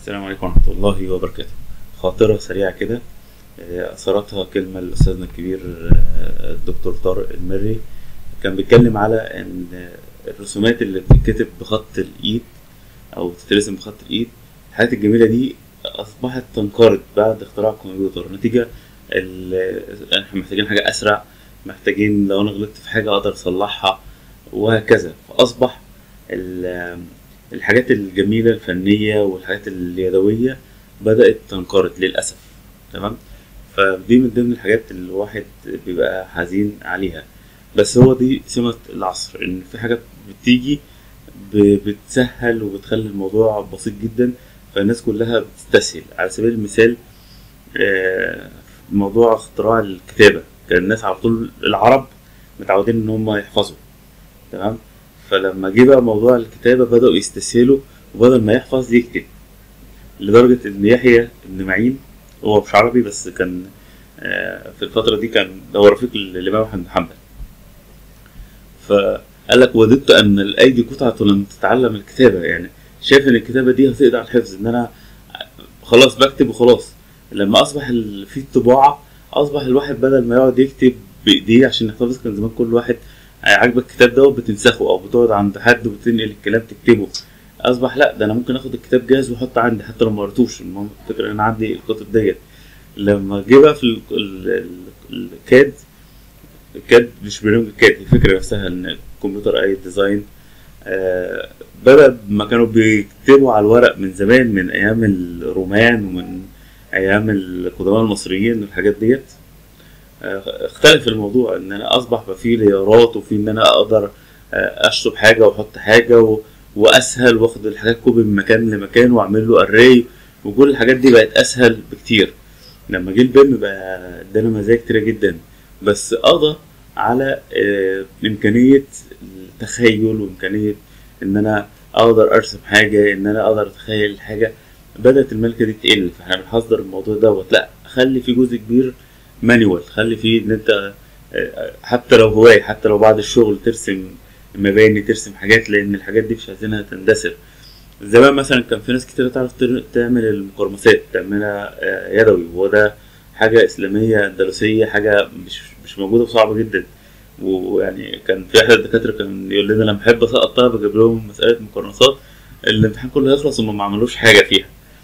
السلام عليكم ورحمة الله وبركاته خاطرة سريعة كده آه، أثرتها كلمة لأستاذنا الكبير آه، الدكتور طارق المري كان بيتكلم على إن آه، الرسومات اللي بتتكتب بخط الإيد أو تترسم بخط الإيد الحاجات الجميلة دي أصبحت تنقرض بعد اختراع الكمبيوتر نتيجة ال- إحنا محتاجين حاجة أسرع محتاجين لو أنا غلطت في حاجة أقدر أصلحها وهكذا فأصبح ال- الحاجات الجميلة الفنية والحاجات اليدوية بدأت تنقرض للأسف تمام فدي من ضمن الحاجات اللي الواحد بيبقى حزين عليها بس هو دي سمة العصر إن في حاجات بتيجي ب- بتسهل وبتخلي الموضوع بسيط جدا فالناس كلها بتستسهل على سبيل المثال آه، موضوع اختراع الكتابة كان الناس على طول العرب متعودين إن هم يحفظوا تمام فلما جه بقى موضوع الكتابة بدأوا يستسهلوا وبدل ما يحفظ يكتب لدرجة إن يحيى بن معين هو مش عربي بس كان آه، في الفترة دي كان هو رفيق الإمام أحمد بن حنبل فقال لك وددت أن الأيدي قطعة لم تتعلم الكتابة يعني شايف إن الكتابة دي هتقضي على الحفظ إن أنا خلاص بكتب وخلاص لما أصبح ال- في الطباعة أصبح الواحد بدل ما يقعد يكتب بإيديه عشان يحتفظ كان زمان كل واحد عاجبك الكتاب ده بتنسخه او بتقعد عند حد وبتنقل الكلام تكتبه اصبح لا ده انا ممكن اخد الكتاب جاهز واحطه عندي حتى لو ما قريتوش المهم الفكره ان انا عندي الكتب ديت لما جه بقى في ال- ال- ال- الكاد الكاد مش برنامج الكاد الفكره نفسها ان الكمبيوتر اي ديزاين آه بدأ ما كانوا بيكتبوا على الورق من زمان من ايام الرومان ومن ايام القدماء المصريين والحاجات ديت آه، اختلف الموضوع ان انا اصبح بقى فيه ليارات وفي ان انا اقدر آه، اشطب حاجه واحط حاجه و... واسهل واخد الحاجات كوبي من مكان لمكان واعمل له اري وكل الحاجات دي بقت اسهل بكتير لما جه البيم بقى ادانا مزايا كتيره جدا بس قضى على آه، امكانيه التخيل وامكانيه ان انا اقدر ارسم حاجه ان انا اقدر اتخيل حاجه بدات الملكه دي تقل فاحنا بنحذر الموضوع دوت لا خلي في جزء كبير مانيوال خلي فيه ان انت آه، حتى لو هواية حتى لو بعد الشغل ترسم مباني ترسم حاجات لان الحاجات دي مش عايزينها تندثر زمان مثلا كان في ناس كتير تعرف تر- تعمل المقرمسات تعملها آه، يدوي وده حاجة إسلامية أندلسية حاجة مش مش موجودة وصعبة جدا ويعني كان في أحد الدكاترة كان يقول لنا لما أحب أسقط طلبة أجيب لهم مسألة مقرمسات الامتحان كله يخلص وما ما عملوش حاجة فيها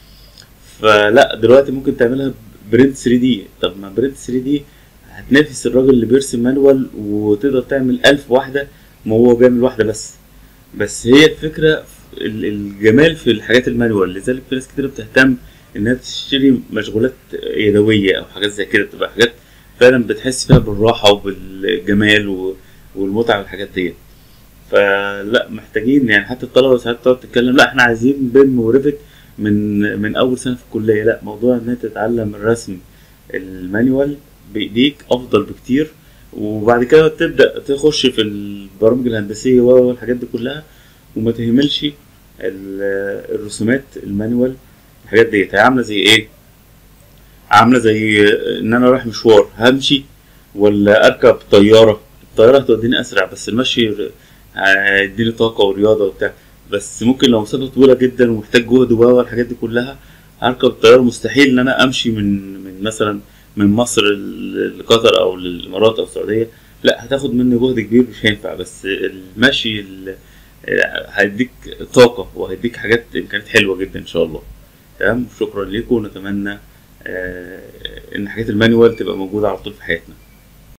فلا دلوقتي ممكن تعملها برنت 3 دي طب ما برنت 3 دي هتنافس الراجل اللي بيرسم مانوال وتقدر تعمل ألف واحدة ما هو بيعمل واحدة بس بس هي الفكرة في ال- الجمال في الحاجات المانوال لذلك في ناس كتير بتهتم انها تشتري مشغولات يدوية او حاجات زي كده بتبقى حاجات فعلا بتحس فيها بالراحة وبالجمال و- والمتعة والحاجات ديت فلا محتاجين يعني حتى الطلبة ساعات تقعد تتكلم لا احنا عايزين بيم وريفت من من اول سنة في الكلية لا موضوع ان انت تتعلم الرسم المانيوال بايديك افضل بكتير وبعد كده تبدا تخش في البرامج الهندسيه والحاجات دي كلها وما تهملش ال- الرسومات المانيوال الحاجات ديت هي عامله زي ايه عامله زي ان انا رايح مشوار همشي ولا اركب طياره الطياره هتوديني اسرع بس المشي ر- هيديني طاقه ورياضه وبتاع بس ممكن لو مسافه طويله جدا ومحتاج جهد و الحاجات دي كلها هركب الطياره مستحيل ان انا امشي من من مثلا من مصر ل- لقطر او للامارات او السعوديه لا هتاخد مني جهد كبير مش هينفع بس المشي ال- هيديك طاقه وهيديك حاجات امكانيات حلوه جدا ان شاء الله تمام شكرا لكم ونتمنى آه، ان حاجات المانيوال تبقى موجوده على طول في حياتنا